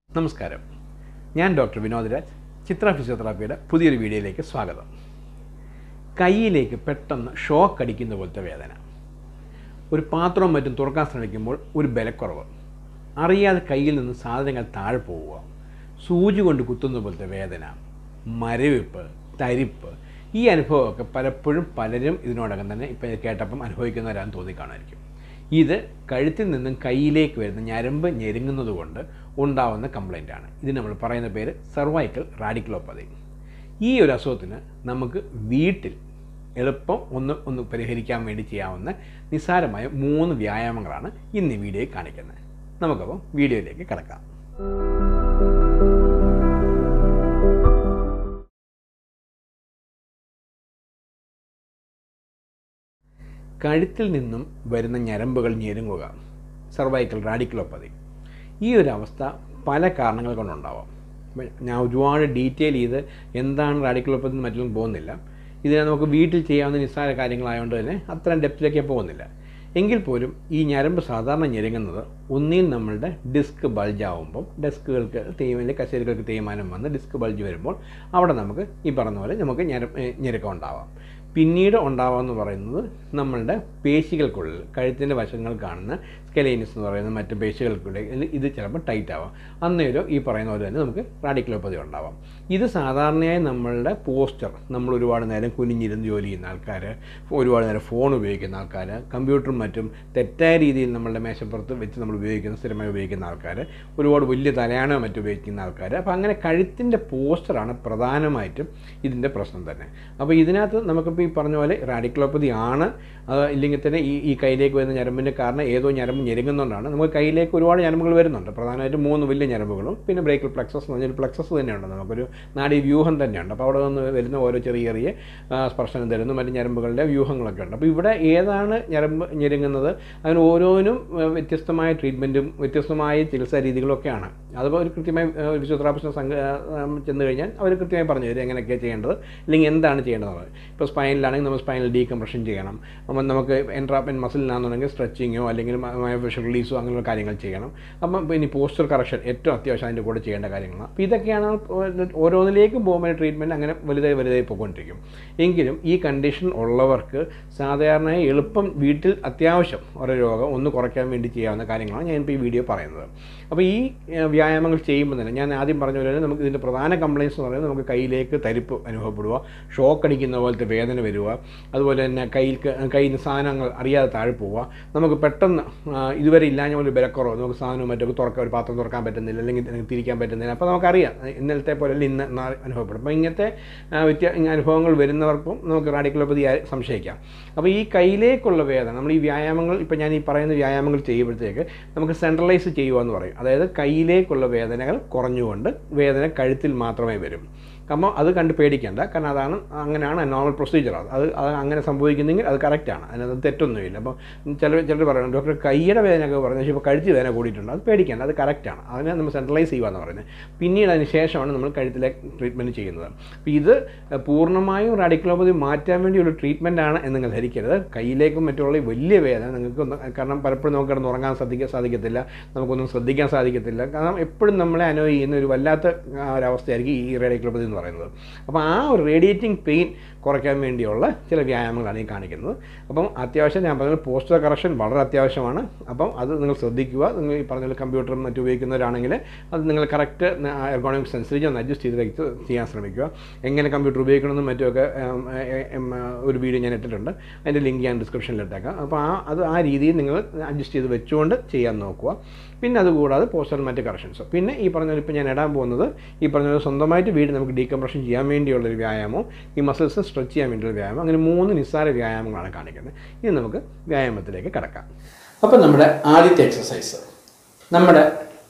നമസ്കാരം ഞാൻ ഡോക്ടർ വിനോദ് രാജ് ചിത്ര ഫിസിയോതെറാപ്പിയുടെ പുതിയൊരു വീഡിയോയിലേക്ക് സ്വാഗതം കൈയിലേക്ക് പെട്ടെന്ന് ഷോക്ക് അടിക്കുന്ന പോലത്തെ വേദന ഒരു പാത്രവും മറ്റും തുറക്കാൻ ശ്രമിക്കുമ്പോൾ ഒരു ബലക്കുറവ് അറിയാതെ കയ്യിൽ നിന്ന് സാധനങ്ങൾ താഴെ പോവുക സൂചി കൊണ്ട് കുത്തുന്ന പോലത്തെ വേദന മരവിപ്പ് തരിപ്പ് ഈ അനുഭവമൊക്കെ പലപ്പോഴും പലരും ഇതിനോടകം തന്നെ ഇപ്പം കേട്ടപ്പം അനുഭവിക്കുന്നവരാണെന്ന് തോന്നിക്കാണായിരിക്കും ഇത് കഴുത്തിൽ നിന്നും കയ്യിലേക്ക് വരുന്ന ഞരമ്പ് ഞെരുങ്ങുന്നത് കൊണ്ട് ഉണ്ടാവുന്ന കംപ്ലൈൻ്റ് ആണ് ഇത് നമ്മൾ പറയുന്ന പേര് സർവൈക്കൽ റാഡിക്കുലോപ്പതി ഈ ഒരു അസുഖത്തിന് നമുക്ക് വീട്ടിൽ എളുപ്പം ഒന്ന് ഒന്ന് പരിഹരിക്കാൻ വേണ്ടി ചെയ്യാവുന്ന നിസ്സാരമായ മൂന്ന് വ്യായാമങ്ങളാണ് ഇന്ന് ഈ വീഡിയോയിൽ കാണിക്കുന്നത് നമുക്കപ്പം വീഡിയോയിലേക്ക് കിടക്കാം കഴുത്തിൽ നിന്നും വരുന്ന ഞരമ്പുകൾ ഞെരുങ്ങുക സർവൈക്കൽ റാഡിക്കുലോപ്പതി ഈ ഒരു അവസ്ഥ പല കാരണങ്ങൾ കൊണ്ടുണ്ടാവാം ഞാൻ ഒരുപാട് ഡീറ്റെയിൽ ചെയ്ത് എന്താണ് റാഡിക്കുലോപ്പതി എന്ന് മറ്റൊന്നും പോകുന്നില്ല ഇതിനെ നമുക്ക് വീട്ടിൽ ചെയ്യാവുന്ന നിസ്സാര കാര്യങ്ങളായതുകൊണ്ട് തന്നെ അത്രയും ഡെപ്തിലേക്ക് പോകുന്നില്ല എങ്കിൽ പോലും ഈ ഞരമ്പ് സാധാരണ ഞെരുങ്ങുന്നത് ഒന്നിൽ നമ്മളുടെ ഡിസ്ക് ബൾജ് ആവുമ്പം ഡെസ്കുകൾക്ക് തേയ്മാനം കശേരികൾക്ക് തേയ്മാനം വന്ന് ഡിസ്ക് ബൾജ് വരുമ്പോൾ അവിടെ നമുക്ക് ഈ പറഞ്ഞ പോലെ നമുക്ക് ഞര ഞെരുക്കം ഉണ്ടാവാം പിന്നീട് ഉണ്ടാവാമെന്ന് പറയുന്നത് നമ്മളുടെ പേശികൾക്കുള്ളിൽ കഴുത്തിൻ്റെ വശങ്ങൾ കാണുന്ന സ്കെലേനിസ് എന്ന് പറയുന്ന മറ്റ് പേശികൾക്കുള്ളിൽ ഇത് ചിലപ്പോൾ ടൈറ്റ് ആവാം അന്നേരം ഈ പറയുന്ന പോലെ തന്നെ നമുക്ക് റാഡിക്കുലോപ്പതി ഉണ്ടാവാം ഇത് സാധാരണയായി നമ്മളുടെ പോസ്റ്റർ നമ്മൾ ഒരുപാട് നേരം കുനിഞ്ഞിരുന്ന് ജോലി ചെയ്യുന്ന ആൾക്കാർ ഒരുപാട് നേരം ഫോൺ ഉപയോഗിക്കുന്ന ആൾക്കാർ കമ്പ്യൂട്ടറും മറ്റും തെറ്റായ രീതിയിൽ നമ്മളുടെ മേശപ്പുറത്ത് വെച്ച് നമ്മൾ ഉപയോഗിക്കുന്ന സ്ഥിരമായി ഉപയോഗിക്കുന്ന ആൾക്കാർ ഒരുപാട് വലിയ തലയാണോ മറ്റും ഉപയോഗിക്കുന്ന ആൾക്കാർ അപ്പോൾ അങ്ങനെ കഴുത്തിൻ്റെ പോസ്റ്ററാണ് പ്രധാനമായിട്ടും ഇതിൻ്റെ പ്രശ്നം തന്നെ അപ്പോൾ ഇതിനകത്ത് നമുക്കിപ്പോൾ ഈ പറഞ്ഞ പോലെ റാഡിക്കുലോപ്പതി ആണ് അത് ഇല്ലെങ്കിൽ തന്നെ ഈ ഈ കയ്യിലേക്ക് വരുന്ന ഞരമ്പിൻ്റെ കാരണം ഏതോ ഞരമ്പ് ഞെരുങ്ങുന്നതുകൊണ്ടാണ് നമുക്ക് കയ്യിലേക്ക് ഒരുപാട് ഞരമ്പുകൾ വരുന്നുണ്ട് പ്രധാനമായിട്ടും മൂന്ന് വലിയ ഞരമ്പുകളും പിന്നെ ബ്രേക്കിൽ പ്ലക്സസ് എന്ന് പറഞ്ഞൊരു പ്ലക്സസ് തന്നെയുണ്ട് നമുക്കൊരു നാഡീ വ്യൂഹം തന്നെയുണ്ട് അപ്പോൾ അവിടെ നിന്ന് വരുന്ന ഓരോ ചെറിയ ചെറിയ സ്പർശനം തരുന്നു മറ്റ് ഞരമ്പുകളുടെ വ്യൂഹങ്ങളൊക്കെ ഉണ്ട് അപ്പോൾ ഇവിടെ ഏതാണ് ഞരമ്പ് ഞെരുങ്ങുന്നത് അതിന് ഓരോന്നും വ്യത്യസ്തമായ ട്രീറ്റ്മെൻറ്റും വ്യത്യസ്തമായ ചികിത്സാ രീതികളൊക്കെയാണ് അതുപോലെ ഒരു കൃത്യമായി ഒരു ഫിസിയോതെറാപ്പിസ്റ്റ് സംഘ ചെന്ന് കഴിഞ്ഞാൽ അവർ കൃത്യമായി പറഞ്ഞു തരും എങ്ങനെയൊക്കെയാണ് ചെയ്യേണ്ടത് അല്ലെങ്കിൽ എന്താണ് ചെയ്യേണ്ടത് ഇപ്പോൾ സ്പൈനിലാണെങ്കിൽ നമ്മൾ സ്പൈനൽ ഡീകംപ്രഷൻ ചെയ്യണം അപ്പം നമുക്ക് എൻട്രാപ്പൻ മസിലിനാണെന്നുണ്ടെങ്കിൽ സ്ട്രെച്ചിങ്ങോ അല്ലെങ്കിൽ മയോഫിഷ്യൽ റിലീസോ അങ്ങനെയുള്ള കാര്യങ്ങൾ ചെയ്യണം അപ്പം ഇനി പോസ്റ്റർ കറക്ഷൻ ഏറ്റവും അത്യാവശ്യം അതിൻ്റെ കൂടെ ചെയ്യേണ്ട കാര്യങ്ങളാണ് അപ്പോൾ ഇതൊക്കെയാണ് ഓരോന്നിലേക്കും പോകുമ്പോൾ ട്രീറ്റ്മെൻറ്റ് അങ്ങനെ വലുതായി വലുതായി പോയിക്കൊണ്ടിരിക്കും എങ്കിലും ഈ കണ്ടീഷൻ ഉള്ളവർക്ക് സാധാരണയായി എളുപ്പം വീട്ടിൽ അത്യാവശ്യം ഓരോ രോഗം ഒന്ന് കുറയ്ക്കാൻ വേണ്ടി ചെയ്യാവുന്ന കാര്യങ്ങളാണ് ഞാനിപ്പോൾ ഈ വീഡിയോ പറയുന്നത് അപ്പോൾ ഈ വ്യായാമങ്ങൾ ചെയ്യുമ്പോൾ തന്നെ ഞാൻ ആദ്യം പറഞ്ഞ പോലെ തന്നെ നമുക്ക് ഇതിൻ്റെ പ്രധാന കംപ്ലയിൻസ് എന്ന് പറയുന്നത് നമുക്ക് കയ്യിലേക്ക് തരിപ്പ് അനുഭവപ്പെടുക ഷോക്ക് അടിക്കുന്ന പോലത്തെ വേദന വരിക അതുപോലെ തന്നെ കയ്യിൽ കയ്യിൽ നിന്ന് സാധനങ്ങൾ അറിയാതെ താഴെ പോവുക നമുക്ക് പെട്ടെന്ന് ഇതുവരെ ഇല്ലാഞ്ഞ പോലെ ബലക്കുറവ് നമുക്ക് സാധനവും മറ്റൊക്കെ തുറക്കാൻ ഒരു പാത്രം തുറക്കാൻ പറ്റുന്നില്ല അല്ലെങ്കിൽ തിരിക്കാൻ പറ്റുന്നില്ല അപ്പോൾ നമുക്കറിയാം ഇന്നലത്തെ പോലെ ഇന്ന് അനുഭവപ്പെടും അപ്പോൾ ഇങ്ങനത്തെ വ്യത്യ അനുഭവങ്ങൾ വരുന്നവർക്കും നമുക്ക് റാഡിക്കുലോപ്പതി സംശയിക്കാം അപ്പോൾ ഈ കയ്യിലേക്കുള്ള വേദന നമ്മൾ ഈ വ്യായാമങ്ങൾ ഇപ്പോൾ ഞാൻ ഈ പറയുന്ന വ്യായാമങ്ങൾ ചെയ്യുമ്പോഴത്തേക്ക് നമുക്ക് സെൻട്രലൈസ് ചെയ്യുക എന്ന് പറയും അതായത് കയ്യിലേക്കുള്ള വേദനകൾ കുറഞ്ഞുകൊണ്ട് വേദന കഴുത്തിൽ മാത്രമേ വരും അപ്പോൾ അത് കണ്ട് പേടിക്കേണ്ട കാരണം അതാണ് അങ്ങനെയാണ് നോർമൽ പ്രൊസീജിയർ അത് അത് അത് അങ്ങനെ സംഭവിക്കുന്നെങ്കിൽ അത് കറക്റ്റാണ് അതിനകത്ത് തെറ്റൊന്നുമില്ല അപ്പോൾ ചിലർ ചിലർ പറയണം ഡോക്ടർ കൈയുടെ വേദനയൊക്കെ പറഞ്ഞു പക്ഷേ ഇപ്പോൾ കഴുത്ത് വേദന കൂടിയിട്ടുണ്ട് അത് പേടിക്കേണ്ട അത് കറക്റ്റാണ് അതിനെ നമ്മൾ സെൻട്രലൈസ് ചെയ്യുക എന്ന് പറയുന്നത് പിന്നീട് അതിന് ശേഷമാണ് നമ്മൾ കഴുത്തിലെ ട്രീറ്റ്മെൻറ്റ് ചെയ്യുന്നത് അപ്പോൾ ഇത് പൂർണ്ണമായും റാഡിക്കുലോപ്പതി മാറ്റാൻ വേണ്ടിയുള്ള ട്രീറ്റ്മെൻ്റ് ആണ് എന്ന് നിങ്ങൾ ധരിക്കരുത് കയ്യിലേക്കും മറ്റുള്ള വലിയ വേദന നിങ്ങൾക്ക് കാരണം പലപ്പോഴും നമുക്ക് കിടന്ന് ഉറങ്ങാൻ സാധിക്കാൻ സാധിക്കത്തില്ല നമുക്കൊന്നും ശ്രദ്ധിക്കാൻ സാധിക്കത്തില്ല കാരണം എപ്പോഴും നമ്മളെ അനുഭവ ചെയ്യുന്ന ഒരു വല്ലാത്ത ഒരവസ്ഥയായിരിക്കും ഈ റേഡിക്കുലോപ്പതി എന്ന് പറയുന്നത് അപ്പോൾ ആ ഒരു റേഡിയേറ്റിംഗ് പെയിൻ കുറയ്ക്കാൻ വേണ്ടിയുള്ള ചില വ്യായാമങ്ങളാണ് ഈ കാണിക്കുന്നത് അപ്പം അത്യാവശ്യം ഞാൻ പറഞ്ഞത് പോസ്റ്റർ കറക്ഷൻ വളരെ അത്യാവശ്യമാണ് അപ്പം അത് നിങ്ങൾ ശ്രദ്ധിക്കുക നിങ്ങൾ ഈ പറഞ്ഞ കമ്പ്യൂട്ടറും മറ്റും ഉപയോഗിക്കുന്നവരാണെങ്കിൽ അത് നിങ്ങൾ കറക്റ്റ് എർഗോണമിക്സ് അനുസരിച്ച് ഒന്ന് അഡ്ജസ്റ്റ് ചെയ്ത് വെച്ച് ചെയ്യാൻ ശ്രമിക്കുക എങ്ങനെ കമ്പ്യൂട്ടർ ഉപയോഗിക്കണമെന്നും മറ്റുമൊക്കെ ഒരു വീഡിയോ ഞാൻ ഇട്ടിട്ടുണ്ട് അതിൻ്റെ ലിങ്ക് ഞാൻ ഡിസ്ക്രിപ്ഷനിൽ ഇട്ടേക്കാം അപ്പോൾ ആ അത് ആ രീതിയിൽ നിങ്ങൾ അഡ്ജസ്റ്റ് ചെയ്ത് വെച്ചുകൊണ്ട് ചെയ്യാൻ നോക്കുക പിന്നെ അതുകൂടാതെ പോസ്റ്റർ മറ്റ് കറക്ഷൻസ് പിന്നെ ഈ പറഞ്ഞ ഇപ്പോൾ ഞാൻ ഇടാൻ പോകുന്നത് ഈ പറഞ്ഞ സ്വന്തമായിട്ട് വീട് നമുക്ക് ഡീകംപ്രഷൻ ചെയ്യാൻ വേണ്ടിയുള്ളൊരു വ്യായാമവും ഈ മസിൽസ് സ്ട്രെച്ച് ചെയ്യാൻ വേണ്ടിയുള്ള വ്യായാമം അങ്ങനെ മൂന്ന് നിസ്സാര വ്യായാമങ്ങളാണ് കാണിക്കുന്നത് ഇനി നമുക്ക് വ്യായാമത്തിലേക്ക് കിടക്കാം അപ്പോൾ നമ്മുടെ ആദ്യത്തെ എക്സസൈസ് നമ്മുടെ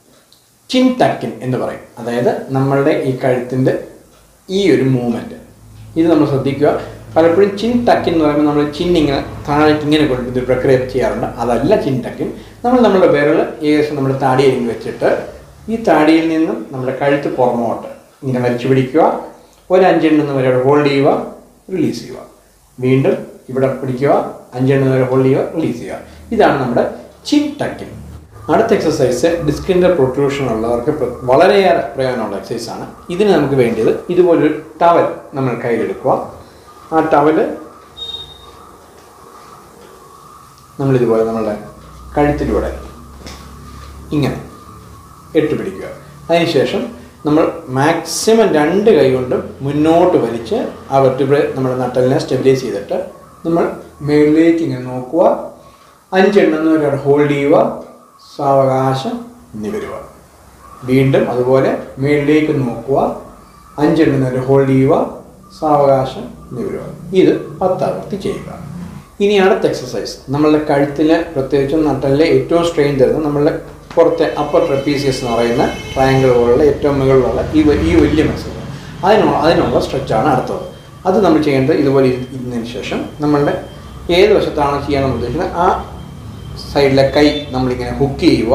ചിൻ ടക്കിൻ എന്ന് പറയും അതായത് നമ്മളുടെ ഈ കഴുത്തിൻ്റെ ഈ ഒരു മൂവ്മെൻറ്റ് ഇത് നമ്മൾ ശ്രദ്ധിക്കുക പലപ്പോഴും ചിൻ ടക്കിൻ എന്ന് പറയുമ്പോൾ നമ്മൾ ചിൻ ഇങ്ങനെ താഴേക്ക് ഇങ്ങനെ കൊണ്ട് ഇത് പ്രക്രിയ ചെയ്യാറുണ്ട് അതല്ല ചിൻ ടക്കിൻ നമ്മൾ നമ്മുടെ വിരൽ ഏകദേശം നമ്മുടെ താടിയിൽ വെച്ചിട്ട് ഈ താടിയിൽ നിന്നും നമ്മുടെ കഴുത്ത് പുറമോട്ട് ഇങ്ങനെ വലിച്ചു പിടിക്കുക ഒരു അഞ്ചെണ്ണം വരെ ഹോൾഡ് ചെയ്യുക റിലീസ് ചെയ്യുക വീണ്ടും ഇവിടെ പിടിക്കുക അഞ്ചെണ്ണം വരെ ഹോൾഡ് ചെയ്യുക റിലീസ് ചെയ്യുക ഇതാണ് നമ്മുടെ ചിൻ ടക്കിൻ അടുത്ത എക്സസൈസ് ഡിസ്കിൻ്റെ പ്രൊട്രൂഷൻ ഉള്ളവർക്ക് പ്ര- വളരെയേറെ പ്രയോജനമുള്ള എക്സസൈസാണ് ഇതിന് നമുക്ക് വേണ്ടിയത് ഇതുപോലൊരു ടവൽ നമ്മൾ കയ്യിലെടുക്കുക ആ ടവല് നമ്മളിതുപോലെ നമ്മളുടെ കഴുത്തിലൂടെ ഇങ്ങനെ ഇട്ട് പിടിക്കുക അതിനുശേഷം നമ്മൾ മാക്സിമം രണ്ട് കൈ കൊണ്ട് മുന്നോട്ട് വലിച്ച് ആ വെർട്ടിബ്രെ നമ്മുടെ നട്ടലിനെ സ്റ്റെബിലൈസ് ചെയ്തിട്ട് നമ്മൾ മുകളിലേക്ക് ഇങ്ങനെ നോക്കുക അഞ്ചെണ്ണം വരെ ഹോൾഡ് ചെയ്യുക സാവകാശം നിവരുക വീണ്ടും അതുപോലെ മുകളിലേക്ക് നോക്കുക അഞ്ചെണ്ണം വരെ ഹോൾഡ് ചെയ്യുക സാവകാശം നിവരുക ഇത് പത്താവർത്തി ചെയ്യുക ഇനി അടുത്ത എക്സസൈസ് നമ്മളുടെ കഴുത്തിലെ പ്രത്യേകിച്ചും നട്ടലിലെ ഏറ്റവും സ്ട്രെയിൻ തരുന്നത് നമ്മളുടെ പുറത്തെ അപ്പർ ട്രപ്പീസിയസ് എന്ന് പറയുന്ന ട്രയാങ്കിൾ പോലുള്ള ഏറ്റവും മുകളിലുള്ള ഈ വ- ഈ വലിയ മസിൽ അതിനുള്ള അതിനുള്ള സ്ട്രെച്ചാണ് അടുത്തത് അത് നമ്മൾ ചെയ്യേണ്ടത് ഇതുപോലെ ഇരു- ഇരുന്നതിന് ശേഷം നമ്മളുടെ ഏത് വശത്താണോ ചെയ്യാൻ നമ്മൾ ഉദ്ദേശിക്കുന്നത് ആ സൈഡിലെ കൈ നമ്മളിങ്ങനെ ഹുക്ക് ചെയ്യുക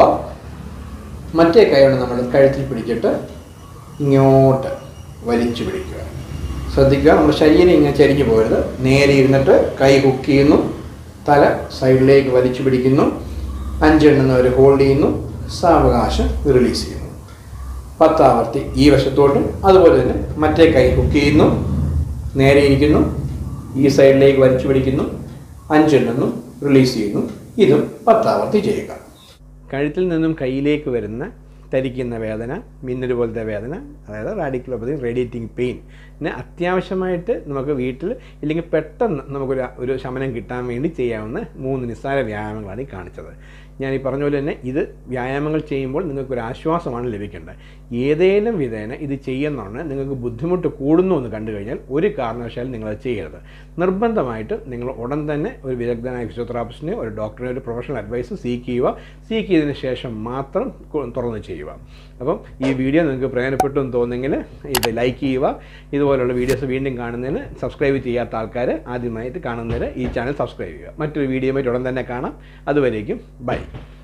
മറ്റേ കൈ കൊണ്ട് നമ്മൾ കഴുത്തിൽ പിടിച്ചിട്ട് ഇങ്ങോട്ട് വലിച്ചു പിടിക്കുക ശ്രദ്ധിക്കുക നമ്മുടെ ശരീരം ഇങ്ങനെ ചരിഞ്ഞു പോകരുത് നേരെ ഇരുന്നിട്ട് കൈ ഹുക്ക് ചെയ്യുന്നു തല സൈഡിലേക്ക് വലിച്ചു പിടിക്കുന്നു അഞ്ചെണ്ണം വരെ ഹോൾഡ് ചെയ്യുന്നു സാവകാശം റിലീസ് ചെയ്യുന്നു പത്താവർത്തി ഈ വശത്തോട്ടും അതുപോലെ തന്നെ മറ്റേ കൈ ഹുക്ക് ചെയ്യുന്നു നേരെ ഇരിക്കുന്നു ഈ സൈഡിലേക്ക് വലിച്ചു പിടിക്കുന്നു അഞ്ചെണ്ണം റിലീസ് ചെയ്യുന്നു ഇതും പത്താവർത്തി ചെയ്യുക കഴുത്തിൽ നിന്നും കയ്യിലേക്ക് വരുന്ന തരിക്കുന്ന വേദന മിന്നൽ പോലത്തെ വേദന അതായത് റാഡിക്കുലോപ്പതി റേഡിയേറ്റിംഗ് പെയിൻ പിന്നെ അത്യാവശ്യമായിട്ട് നമുക്ക് വീട്ടിൽ ഇല്ലെങ്കിൽ പെട്ടെന്ന് നമുക്കൊരു ഒരു ശമനം കിട്ടാൻ വേണ്ടി ചെയ്യാവുന്ന മൂന്ന് നിസ്സാര വ്യായാമങ്ങളാണ് ഈ കാണിച്ചത് ഞാൻ ഈ പറഞ്ഞ പോലെ തന്നെ ഇത് വ്യായാമങ്ങൾ ചെയ്യുമ്പോൾ നിങ്ങൾക്കൊരു ആശ്വാസമാണ് ലഭിക്കേണ്ടത് ഏതേലും വിധേന ഇത് ചെയ്യുന്നതാണ് നിങ്ങൾക്ക് ബുദ്ധിമുട്ട് കൂടുന്നു എന്ന് കണ്ടു കഴിഞ്ഞാൽ ഒരു കാരണവശാലും നിങ്ങളത് ചെയ്യരുത് നിർബന്ധമായിട്ട് നിങ്ങൾ ഉടൻ തന്നെ ഒരു വിദഗ്ധനായ ഫിസിയോതെറാപ്പിസ്റ്റിനെ ഒരു ഡോക്ടറെ ഒരു പ്രൊഫഷണൽ അഡ്വൈസ് സീക്ക് ചെയ്യുക സീക്ക് ചെയ്തതിന് ശേഷം മാത്രം കൊ- തുറന്ന് ചെയ്യുക അപ്പം ഈ വീഡിയോ നിങ്ങൾക്ക് പ്രയോജനപ്പെട്ടു എന്ന് തോന്നുന്നെങ്കിൽ ഇത് ലൈക്ക് ചെയ്യുക ഇതുപോലുള്ള വീഡിയോസ് വീണ്ടും കാണുന്നതിന് സബ്സ്ക്രൈബ് ചെയ്യാത്ത ആൾക്കാർ ആദ്യമായിട്ട് കാണുന്നതിന് ഈ ചാനൽ സബ്സ്ക്രൈബ് ചെയ്യുക മറ്റൊരു വീഡിയോയുമായിട്ട് ഉടൻ തന്നെ കാണാം അതുവരേക്കും ബൈ